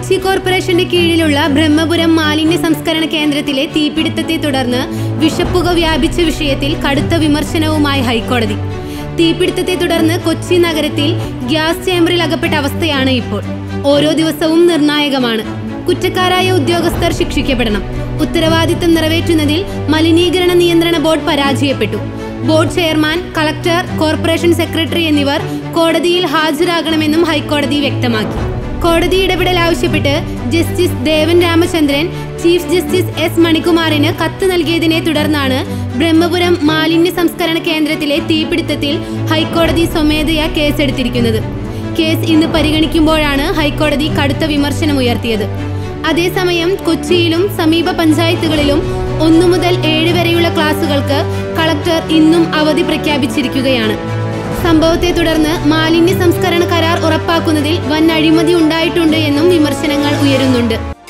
കൊച്ചി കോർപ്പറേഷന്റെ കീഴിലുള്ള ബ്രഹ്മപുരം മാലിന്യ സംസ്കരണ കേന്ദ്രത്തിലെ തീപിടുത്തത്തെ തുടർന്ന് വിഷപ്പുക വ്യാപിച്ച വിഷയത്തിൽ കടുത്ത വിമർശനവുമായി ഹൈക്കോടതി തീപിടുത്തത്തെ തുടർന്ന് കൊച്ചി നഗരത്തിൽ ഗ്യാസ് ചേമ്പറിൽ അകപ്പെട്ട അവസ്ഥയാണ് ഇപ്പോൾ ഓരോ ദിവസവും നിർണായകമാണ് കുറ്റക്കാരായ ഉദ്യോഗസ്ഥർ ശിക്ഷിക്കപ്പെടണം ഉത്തരവാദിത്തം നിറവേറ്റുന്നതിൽ മലിനീകരണ നിയന്ത്രണ ബോർഡ് പരാജയപ്പെട്ടു board chairman collector corporation secretary എന്നിവർ കോടതിയിൽ ഹാജരാകണമെന്നും ഹൈക്കോടതി വ്യക്തമാക്കി കോടതി ഇടപെടൽ ആവശ്യപ്പെട്ട് justice Devan Ramachandran chief justice S മണികുമാറിന് കത്ത് നൽകിയതിനെ തുടർന്നാണ് ബ്രഹ്മപുരം മാലിന്യ സംസ്കരണ കേന്ദ്രത്തിലെ തീപിടുത്തത്തിൽ ഹൈക്കോടതി സ്വമേധയാ കേസെടുത്തിരിക്കുന്നത് കേസ് ഇന്ന് പരിഗണിക്കുമ്പോഴാണ് ഹൈക്കോടതി കടുത്ത വിമർശനം ഉയർത്തിയത് അതേസമയം കൊച്ചിയിലും സമീപ പഞ്ചായത്തുകളിലും ഒന്നു മുതൽ ഏഴ് വരെയുള്ള ക്ലാസുകൾക്ക് കളക്ടർ ഇന്നും അവധി പ്രഖ്യാപിച്ചിരിക്കുകയാണ് സംഭവത്തെ തുടർന്ന് മാലിന്യ സംസ്കരണ കരാർ ഉറപ്പാക്കുന്നതിൽ വൻ അഴിമതി ഉണ്ടായിട്ടുണ്ട് എന്നും വിമർശനങ്ങൾ ഉയരുന്നുണ്ട്